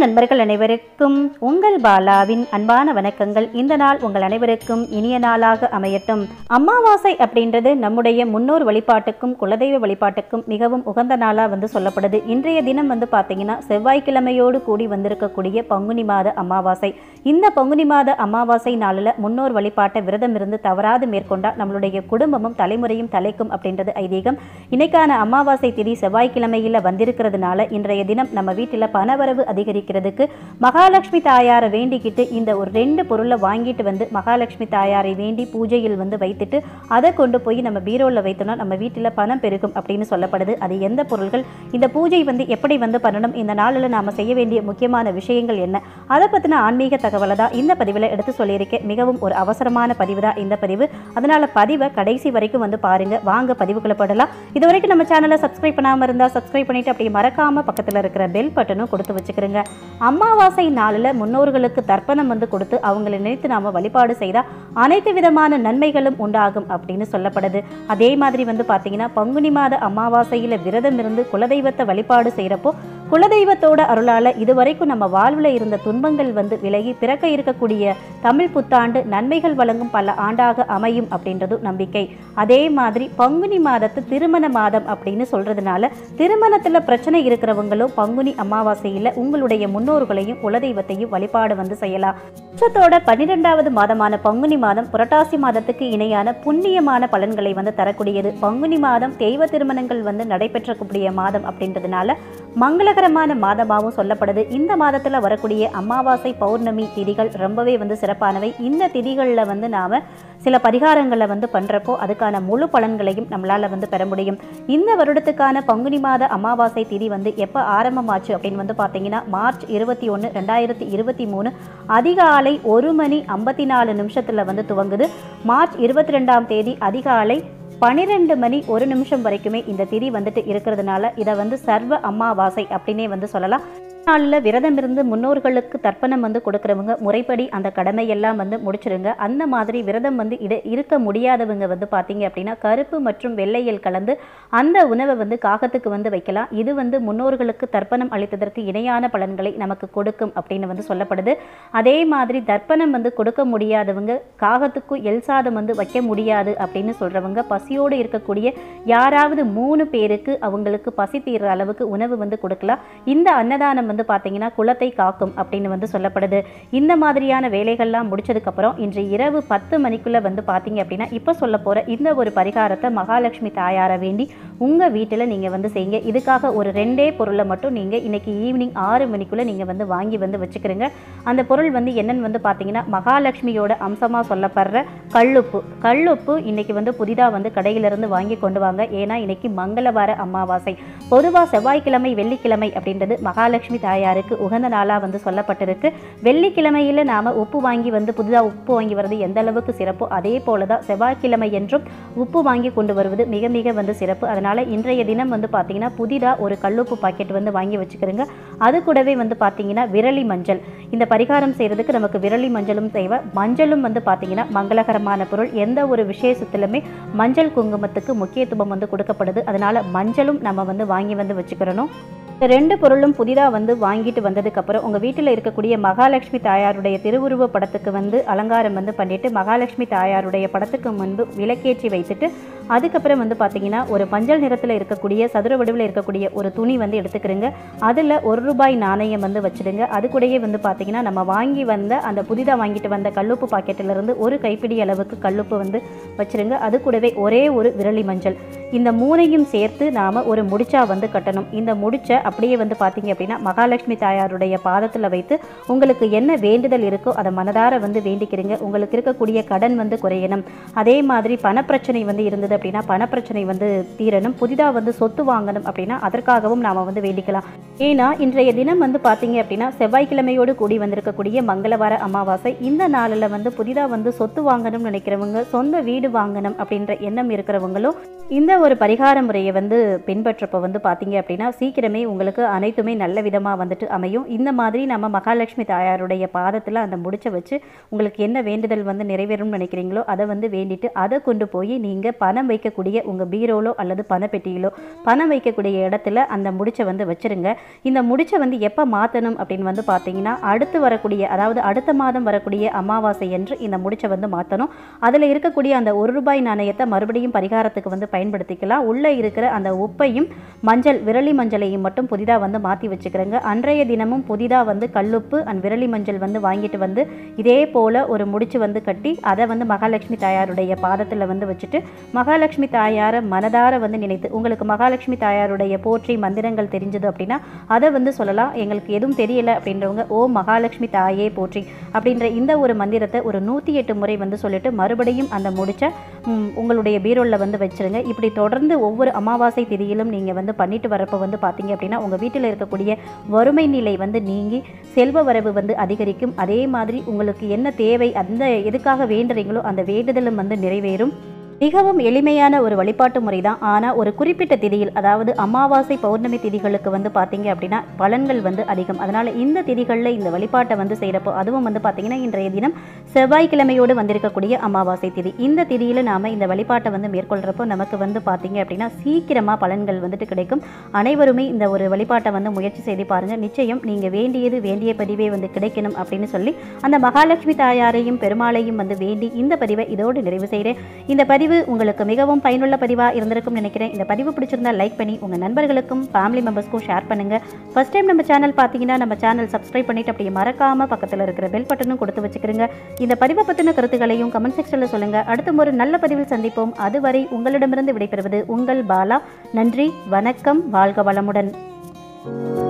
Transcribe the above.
நண்பர்கள் அனைவருக்கும் உங்கள் பாலாவின் அன்பான வணக்கங்கள் இந்த நாள் உங்கள் அனைவருக்கும் இனிய நாளாக அமையட்டும் அமாவாசை அப்படின்றது நம்முடைய முன்னோர் வழிபாட்டுக்கும் குலதெய்வ வழிபாட்டுக்கும் மிகவும் உகந்த நாளாக வந்து சொல்லப்படுது இன்றைய தினம் வந்து பார்த்தீங்கன்னா செவ்வாய்க்கிழமையோடு கூடி வந்திருக்கக்கூடிய பங்குனி மாத அமாவாசை இந்த பங்குனி மாத அமாவாசை நாளில் முன்னோர் வழிபாட்டை விரதம் இருந்து தவறாது மேற்கொண்டா நம்மளுடைய குடும்பமும் தலைமுறையும் தலைக்கும் அப்படின்றது ஐதீகம் இன்னைக்கான அமாவாசை திதி செவ்வாய்க்கிழமையில் வந்திருக்கிறதுனால இன்றைய தினம் நம்ம வீட்டில் பணவரவு அதிகரிக்கிறதுக்கு மகாலட்சுமி தாயாரை வேண்டிக்கிட்டு இந்த ஒரு ரெண்டு பொருளை வாங்கிட்டு வந்து மகாலட்சுமி தாயாரை வேண்டி பூஜையில் வந்து வைத்துட்டு அதை கொண்டு போய் நம்ம பீரோவில் வைத்தோம்னா நம்ம வீட்டில் பணம் பெருகும் அப்படின்னு சொல்லப்படுது அது எந்த பொருள்கள் இந்த பூஜை வந்து எப்படி வந்து பண்ணணும் இந்த நாளில் நாம் செய்ய வேண்டிய முக்கியமான விஷயங்கள் என்ன அதை பற்றின ஆன்மீக தகவலை தான் இந்த பதிவில் எடுத்து சொல்லியிருக்கேன் மிகவும் ஒரு அவசரமான பதிவு தான் இந்த பதிவு அதனால் பதிவை கடைசி வரைக்கும் வந்து பாருங்கள் வாங்க பதிவுக்குள்ள படலாம் இது வரைக்கும் நம்ம சேனலை சப்ஸ்கிரைப் பண்ணாமல் இருந்தால் சப்ஸ்கிரைப் பண்ணிட்டு அப்படியே மறக்காமல் பக்கத்தில் இருக்கிற பெல் பட்டனும் கொடுத்து வச்சுக்கிறோங்க அமாவாசை நாளில் முன்னோர்களுக்கு தர்ப்பணம் வந்து கொடுத்து அவங்களை நினைத்து நாம் வழிபாடு செய்தால் அனைத்து விதமான நன்மைகளும் உண்டாகும் அப்படின்னு சொல்லப்படுது அதே மாதிரி வந்து பார்த்தீங்கன்னா பங்குனி மாத அமாவாசையில் விரதம் இருந்து குலதெய்வத்தை வழிபாடு செய்கிறப்போ குலதெய்வத்தோட அருளால் இதுவரைக்கும் நம்ம வாழ்வில் இருந்த துன்பங்கள் வந்து விலகி பிறக்க இருக்கக்கூடிய தமிழ் புத்தாண்டு நன்மைகள் வழங்கும் பல ஆண்டாக அமையும் அப்படின்றதும் நம்பிக்கை அதே மாதிரி பங்குனி மாதத்து திருமண மாதம் அப்படின்னு சொல்றதுனால திருமணத்தில் பிரச்சனை இருக்கிறவங்களும் பங்குனி அமாவாசையில் உங்களுடைய முன்னோர்களையும் குலதெய்வத்தையும் வழிபாடு வந்து செய்யலாம் வருஷத்தோட பன்னிரெண்டாவது மாதமான பங்குனி மாதம் புரட்டாசி மாதத்துக்கு இணையான புண்ணியமான பலன்களை வந்து தரக்கூடியது பங்குனி மாதம் தெய்வ திருமணங்கள் வந்து நடைபெற்றக்கூடிய மாதம் அப்படின்றதுனால மங்களகரமான மாதமாகவும் சொல்லப்படுது இந்த மாதத்தில் வரக்கூடிய அமாவாசை பௌர்ணமி திதிகள் ரொம்பவே வந்து சிறப்பானவை இந்த திதிகளில் வந்து நாம் சில பரிகாரங்களை வந்து பண்ணுறப்போ அதுக்கான முழு பலன்களையும் நம்மளால் வந்து பெற முடியும் இந்த வருடத்துக்கான பங்குனி மாத அமாவாசை திதி வந்து எப்போ ஆரம்பமாச்சு அப்படின்னு வந்து பார்த்தீங்கன்னா மார்ச் இருபத்தி ஒன்று ரெண்டாயிரத்தி இருபத்தி மூணு அதிகாலை ஒரு மணி ஐம்பத்தி நாலு நிமிஷத்தில் வந்து துவங்குது மார்ச் இருபத்தி ரெண்டாம் தேதி அதிகாலை பன்னிரெண்டு மணி ஒரு நிமிஷம் வரைக்குமே இந்த திதி வந்துட்டு இருக்கிறதுனால இதை வந்து சர்வ அமாவாசை அப்படின்னே வந்து சொல்லலாம் நாளில் விரதம் இருந்து முன்னோர்களுக்கு தர்ப்பணம் வந்து கொடுக்குறவங்க முறைப்படி அந்த கடமையெல்லாம் வந்து முடிச்சிருங்க அந்த மாதிரி விரதம் வந்து இட இருக்க முடியாதவங்க வந்து பார்த்தீங்க அப்படின்னா கருப்பு மற்றும் வெள்ளையில் கலந்து அந்த உணவை வந்து காகத்துக்கு வந்து வைக்கலாம் இது வந்து முன்னோர்களுக்கு தர்ப்பணம் அளித்ததற்கு இணையான பலன்களை நமக்கு கொடுக்கும் அப்படின்னு வந்து சொல்லப்படுது அதே மாதிரி தர்ப்பணம் வந்து கொடுக்க முடியாதவங்க காகத்துக்கும் எல் சாதம் வந்து வைக்க முடியாது அப்படின்னு சொல்கிறவங்க பசியோடு இருக்கக்கூடிய யாராவது மூணு பேருக்கு அவங்களுக்கு பசி தீர்ற அளவுக்கு உணவு வந்து கொடுக்கலாம் இந்த அன்னதானம் வந்து பார்த்தீங்கன்னா குலத்தை காக்கும் அப்படின்னு வந்து சொல்லப்படுது இந்த மாதிரியான வேலைகள்லாம் முடிச்சதுக்கப்புறம் இன்று இரவு பத்து மணிக்குள்ளே வந்து பார்த்தீங்க அப்படின்னா இப்போ சொல்ல போகிற இந்த ஒரு பரிகாரத்தை மகாலட்சுமி தாயாரை வேண்டி உங்கள் வீட்டில் நீங்கள் வந்து செய்யுங்க இதுக்காக ஒரு ரெண்டே பொருளை மட்டும் நீங்கள் இன்னைக்கு ஈவினிங் ஆறு மணிக்குள்ளே நீங்கள் வந்து வாங்கி வந்து வச்சுக்கிறீங்க அந்த பொருள் வந்து என்னன்னு வந்து பார்த்தீங்கன்னா மகாலட்சுமியோட அம்சமாக சொல்லப்படுற கல்லுப்பு கல்லுப்பு இன்னைக்கு வந்து புதிதாக வந்து கடையிலிருந்து வாங்கி கொண்டு வாங்க ஏன்னா இன்னைக்கு மங்களவார அமாவாசை பொதுவாக செவ்வாய்க்கிழமை வெள்ளிக்கிழமை அப்படின்றது மகாலட்சுமி தாயாருக்கு உகந்த நாளாக வந்து சொல்லப்பட்டிருக்கு வெள்ளிக்கிழமையில் நாம் உப்பு வாங்கி வந்து புதிதாக உப்பு வாங்கி வர்றது எந்த அளவுக்கு சிறப்போ அதே போல தான் செவ்வாய்க்கிழமை என்றும் உப்பு வாங்கி கொண்டு வருவது மிக மிக வந்து சிறப்பு அதனால் இன்றைய தினம் வந்து பார்த்தீங்கன்னா புதிதாக ஒரு கல்லுப்பு பாக்கெட் வந்து வாங்கி வச்சுக்கிறோங்க அது கூடவே வந்து பார்த்தீங்கன்னா விரலி மஞ்சள் இந்த பரிகாரம் செய்கிறதுக்கு நமக்கு விரலி மஞ்சளும் தேவை மஞ்சளும் வந்து பார்த்தீங்கன்னா மங்களகரமான பொருள் எந்த ஒரு விசேஷத்துலையுமே மஞ்சள் குங்குமத்துக்கு முக்கியத்துவம் வந்து கொடுக்கப்படுது அதனால் மஞ்சளும் நம்ம வந்து வாங்கி வந்து வச்சுக்கிறணும் இந்த ரெண்டு பொருளும் புதிதாக வந்து வாங்கிட்டு வந்ததுக்கப்புறம் உங்கள் வீட்டில் இருக்கக்கூடிய மகாலட்சுமி தாயாருடைய திருவுருவ படத்துக்கு வந்து அலங்காரம் வந்து பண்ணிட்டு மகாலட்சுமி தாயாருடைய படத்துக்கு முன்பு விளக்கேற்றி வைத்துட்டு அதுக்கப்புறம் வந்து பார்த்தீங்கன்னா ஒரு மஞ்சள் நிறத்தில் இருக்கக்கூடிய சதுர வடிவில் இருக்கக்கூடிய ஒரு துணி வந்து எடுத்துக்கிறங்க அதில் ஒரு ரூபாய் நாணயம் வந்து வச்சுடுங்க அது கூடயே வந்து பார்த்தீங்கன்னா நம்ம வாங்கி வந்த அந்த புதிதாக வாங்கிட்டு வந்த கல்லுப்பு பாக்கெட்டிலிருந்து ஒரு கைப்பிடி அளவுக்கு கல்லுப்பு வந்து வச்சுருங்க அது கூடவே ஒரே ஒரு விரலி மஞ்சள் இந்த மூணையும் சேர்த்து நாம் ஒரு முடிச்சா வந்து கட்டணும் இந்த முடிச்சை அப்படியே வந்து பார்த்தீங்க அப்படின்னா மகாலட்சுமி தாயாருடைய பாதத்தில் வைத்து உங்களுக்கு என்ன வேண்டுதல் இருக்கோ அதை மனதார வந்து வேண்டிக்கிறீங்க உங்களுக்கு இருக்கக்கூடிய கடன் வந்து குறையணும் அதே மாதிரி பணப்பிரச்சனை வந்து இருந்தது அப்படின்னா பணப்பிரச்சனை வந்து தீரணும் புதிதாக வந்து சொத்து வாங்கணும் அப்படின்னா அதற்காகவும் நாம் வந்து வேண்டிக்கலாம் ஏன்னா இன்றைய தினம் வந்து பார்த்தீங்க அப்படின்னா செவ்வாய்க்கிழமையோடு கூடி வந்திருக்கக்கூடிய மங்களவார அமாவாசை இந்த நாளில் வந்து புதிதாக வந்து சொத்து வாங்கணும்னு நினைக்கிறவங்க சொந்த வீடு வாங்கணும் அப்படின்ற எண்ணம் இருக்கிறவங்களும் இந்த ஒரு பரிகார முறையை வந்து பின்பற்றப்போ வந்து பார்த்தீங்க அப்படின்னா சீக்கிரமே உங்களுக்கு அனைத்துமே நல்ல விதமாக வந்துட்டு அமையும் இந்த மாதிரி நம்ம மகாலட்சுமி தாயாருடைய பாதத்தில் அந்த முடிச்ச வச்சு உங்களுக்கு என்ன வேண்டுதல் வந்து நிறைவேறும்னு நினைக்கிறீங்களோ அதை வந்து வேண்டிட்டு அதை கொண்டு போய் நீங்கள் பணம் வைக்கக்கூடிய உங்கள் பீரோலோ அல்லது பணப்பெட்டியிலோ பணம் வைக்கக்கூடிய இடத்துல அந்த முடிச்சை வந்து வச்சிருங்க இந்த முடிச்சை வந்து எப்போ மாற்றணும் அப்படின்னு வந்து பார்த்தீங்கன்னா அடுத்து வரக்கூடிய அதாவது அடுத்த மாதம் வரக்கூடிய அமாவாசை என்று இந்த முடிச்சை வந்து மாற்றணும் அதில் இருக்கக்கூடிய அந்த ஒரு ரூபாய் நாணயத்தை மறுபடியும் பரிகாரத்துக்கு வந்து பயன்படுத்திக்கலாம் உள்ளே இருக்கிற அந்த உப்பையும் மஞ்சள் விரலி மஞ்சளையும் மட்டும் புதிதாக வந்து மாற்றி வச்சுக்கிறேங்க அன்றைய தினமும் புதிதாக வந்து கல்லுப்பு அண்ட் விரலி மஞ்சள் வந்து வாங்கிட்டு வந்து இதே போல் ஒரு முடிச்சு வந்து கட்டி அதை வந்து மகாலட்சுமி தாயாருடைய பாதத்தில் வந்து வச்சுட்டு மகாலட்சுமி தாயாரை மனதார வந்து நினைத்து உங்களுக்கு மகாலட்சுமி தாயாருடைய போற்றி மந்திரங்கள் தெரிஞ்சது அப்படின்னா அதை வந்து சொல்லலாம் எங்களுக்கு எதுவும் தெரியல அப்படின்றவங்க ஓ மகாலட்சுமி தாயே போற்றி அப்படின்ற இந்த ஒரு மந்திரத்தை ஒரு நூற்றி எட்டு முறை வந்து சொல்லிட்டு மறுபடியும் அந்த முடிச்ச ம், உங்களுடைய பீரோலில் வந்து வச்சிருங்க இப்படி தொடர்ந்து ஒவ்வொரு அமாவாசை திதியிலும் நீங்கள் வந்து பண்ணிட்டு வரப்போ வந்து பார்த்தீங்க அப்படின்னா உங்கள் வீட்டில் இருக்கக்கூடிய வறுமை நிலை வந்து நீங்கி செல்வ வரவு வந்து அதிகரிக்கும் அதே மாதிரி உங்களுக்கு என்ன தேவை அந்த எதுக்காக வேண்டுறீங்களோ அந்த வேண்டுதலும் வந்து நிறைவேறும் மிகவும் எளிமையான ஒரு வழிபாட்டு முறை தான் ஆனால் ஒரு குறிப்பிட்ட திதியில் அதாவது அமாவாசை பௌர்ணமி திதிகளுக்கு வந்து பார்த்தீங்க அப்படின்னா பலன்கள் வந்து அதிகம் அதனால் இந்த திதிகளில் இந்த வழிபாட்டை வந்து செய்கிறப்போ அதுவும் வந்து பார்த்தீங்கன்னா இன்றைய தினம் செவ்வாய்க்கிழமையோடு வந்திருக்கக்கூடிய அமாவாசை திதி இந்த திதியில் நாம் இந்த வழிபாட்டை வந்து மேற்கொள்கிறப்போ நமக்கு வந்து பார்த்தீங்க அப்படின்னா சீக்கிரமாக பலன்கள் வந்துட்டு கிடைக்கும் அனைவருமே இந்த ஒரு வழிபாட்டை வந்து முயற்சி செய்து பாருங்கள் நிச்சயம் நீங்கள் வேண்டியது வேண்டிய பதிவே வந்து கிடைக்கணும் அப்படின்னு சொல்லி அந்த மகாலட்சுமி தாயாரையும் பெருமாளையும் வந்து வேண்டி இந்த பதிவை இதோடு நிறைவு செய்கிறேன் இந்த பதிவு உங்களுக்கு மிகவும் பயனுள்ள பதிவாக இருந்திருக்கும் நினைக்கிறேன் இந்த பதிவு பிடிச்சிருந்தா லைக் பண்ணி உங்கள் நண்பர்களுக்கும் ஃபேமிலி மெம்பர்ஸ்க்கும் ஷேர் பண்ணுங்கள் ஃபர்ஸ்ட் டைம் நம்ம சேனல் பார்த்தீங்கன்னா நம்ம சேனல் சப்ஸ்கிரைப் பண்ணிட்டு அப்படியே மறக்காமல் பக்கத்தில் இருக்கிற பெல் பட்டனும் கொடுத்து வச்சுக்கிறங்க இந்த பதிவை பற்றின கருத்துக்களையும் கமெண்ட் செக்ஷனில் சொல்லுங்கள் அடுத்த ஒரு நல்ல பதிவில் சந்திப்போம் அதுவரை உங்களிடமிருந்து விடைபெறுவது உங்கள் பாலா நன்றி வணக்கம் வாழ்க வளமுடன்